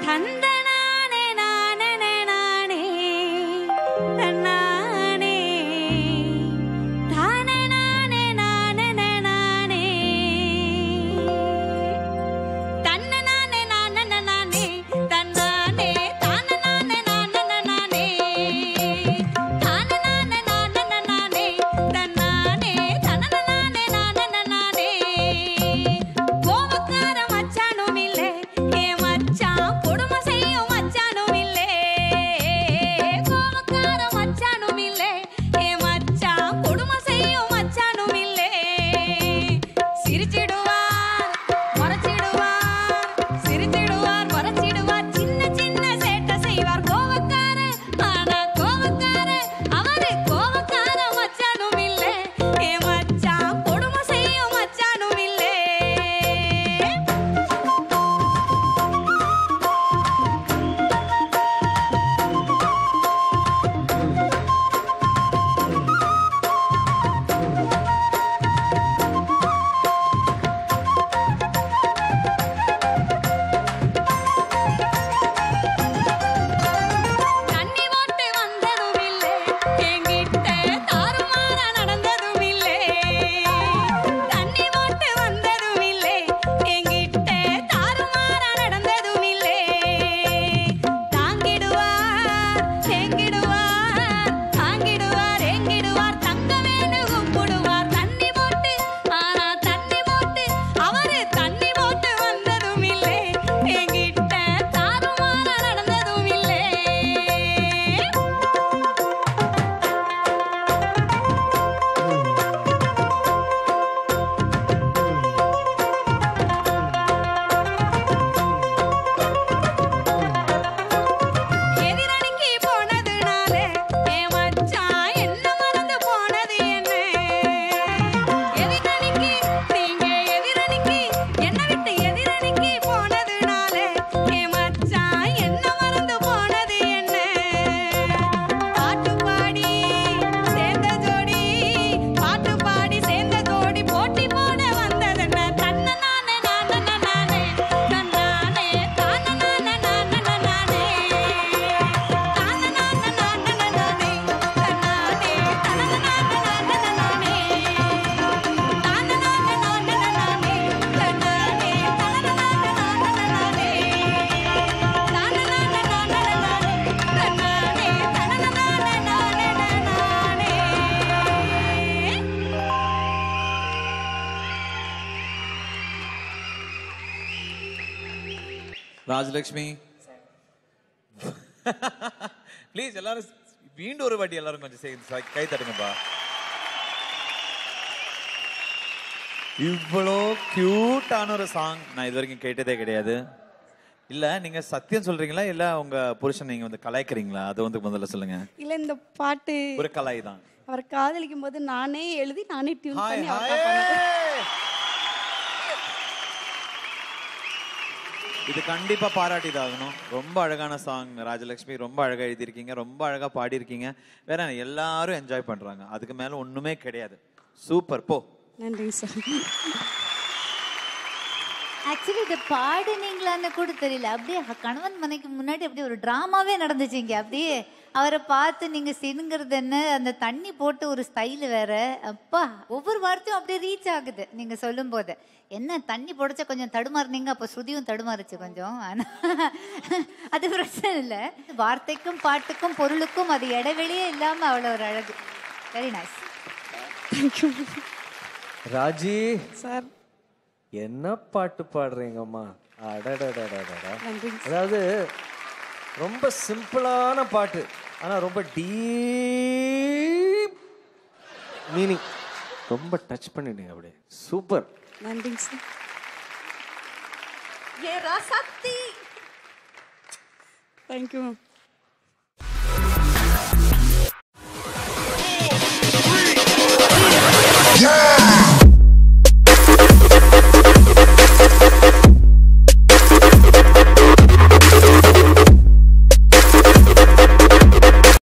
தந்தனானே நானே நானே தன்னானே தானே நானே நானே நானே தன்ன நானே நானே நானே தன்னானே தானே நானே நானே நானே தானே நானே நானே நானே தன்னானே தனன நானே நானே நானே கோவக்கார மச்சானும் இல்லே ஏ மச்சான் கொடுமை செய்யும் மச்சானும் இல்லே கோவக்கார மச்சானும் இல்லே ஏ மச்சான் கொடுமை செய்யும் மச்சானும் இல்லே சிரிச்சிடுவார் மறைச்சிடுவார் சிரிச்சிடுவார் மறைச்சிடுவார் சின்ன சின்ன சேட்டை செய்வார் கோவக்கார ஆனா கோவக்கார அவரு கோவக்கார மச்சானும் இல்லே ஏ மச்சான் கொடுமை செய்யும் மச்சானும் இல்லே தண்ணி போட்டு வந்ததும் இல்லே என்கிட்ட தாறுமாறா நடந்ததும் இல்லே தண்ணி போட்டு வந்ததும் இல்லே என்கிட்ட தாறுமாறா நடந்ததும் இல்லே தாங்கிடுவார் எங்கிடுவார் தாங்கிடுவார் எங்கிடுவார் தங்கவேனு கூப்பிடுவார் தண்ணி போட்டு ஆனா தண்ணி போட்டு அவரு தண்ணி போட்டு வந்ததும் இல்லே என்கிட்ட தாறுமாறா நடந்ததும் இல்லே எதிரணிக்கு போனதுனாலே என் மச்சான் என்ன மறந்து போனது என்ன எதிரணிக்கு நீங்க எதிரணிக்கு என்ன விட்டு எதிரணிக்கு போனதுனாலே என் மச்சான் என்ன மறந்து போனது என்ன பாட்டு பாடி சேர்ந்த ஜோடி பாட்டு பாடி சேர்ந்த ஜோடி போட்டி போட வந்ததென்ன தன்ன நானே நானே நானே தன்னானே தானே நானே நானே நானே தானே நானே நானே நானே தன்னானே தனன நானே நானே நானே தானே நானே நானே நானே தன்னானே தனன நானே நானே நானே தானே நானே நானே நானே தன்னானே தனன நானே நானே நானே ராஜலக்ஷ்மி ப்ளீஸ் எல்லாரும் மீண்டும் ஒரு வாட்டி எல்லாரும் கொஞ்சம் சேர்ந்து கை தட்டுங்கப்பா இவ்வளோ கியூட்டான ஒரு சாங் நான் இது வரைக்கும் கேட்டதே கிடையாது இல்ல நீங்க சத்தியம் சொல்றீங்களா இல்ல உங்க புருஷன் நீங்க வந்து கலாய்க்கிறீங்களா அது வந்து முதல்ல சொல்லுங்க இல்ல இந்த பாட்டு ஒரு கலாய் தான் அவர் காதலிக்கும் போது நானே எழுதி நானே டியூன் ஹாய் பண்ணி ஹாய் அவருக்கா பண்ணேன். இது கண்டிப்பா பாராட்டிதாகணும் ரொம்ப அழகான சாங் ராஜலட்சுமி ரொம்ப அழகா எழுதியிருக்கீங்க ரொம்ப அழகா பாடியிருக்கீங்க வேற என்ன, எல்லாரும் என்ஜாய் பண்றாங்க அதுக்கு மேல ஒண்ணுமே கிடையாது சூப்பர் போ நன்றிங்க சார் ஆக்சுவலி இதை பாடுனீங்களான்னு கூட தெரியல அப்படியே கணவன் மனைக்கு முன்னாடி அப்படியே ஒரு டிராமாவே நடந்துச்சுங்க அப்படியே அவரை பார்த்து நீங்க சினுங்கிறது என்ன அந்த தண்ணி போட்டு ஒரு ஸ்டைல் வேற அப்பா ஒவ்வொரு வார்த்தையும் அப்படியே ரீச் ஆகுது நீங்க சொல்லும் போது என்ன தண்ணி போடச்சா கொஞ்சம் தடுமாறுனீங்க அப்போ ஸ்ருதியும் தடுமாறுச்சு கொஞ்சம் ஆனா அது பிரச்சனை இல்லை வார்த்தைக்கும் பாட்டுக்கும் பொருளுக்கும் அது இடைவெளியே இல்லாம அவ்வளோ ஒரு அழகு வெரி நைஸ் ராஜி சார் என்ன பாட்டு பாடுறீங்கம்மா அடடடடடடா நன்றிங்க அதாவது ரொம்ப சிம்பிளான பாட்டு ஆனா ரொம்ப டீப் மீனிங் ரொம்ப டச் பண்ணிட்டீங்க அப்படியே சூப்பர் நன்றிங்க சார் ஏ ராசாத்தி தேங்க்யூ மேம் Yeah!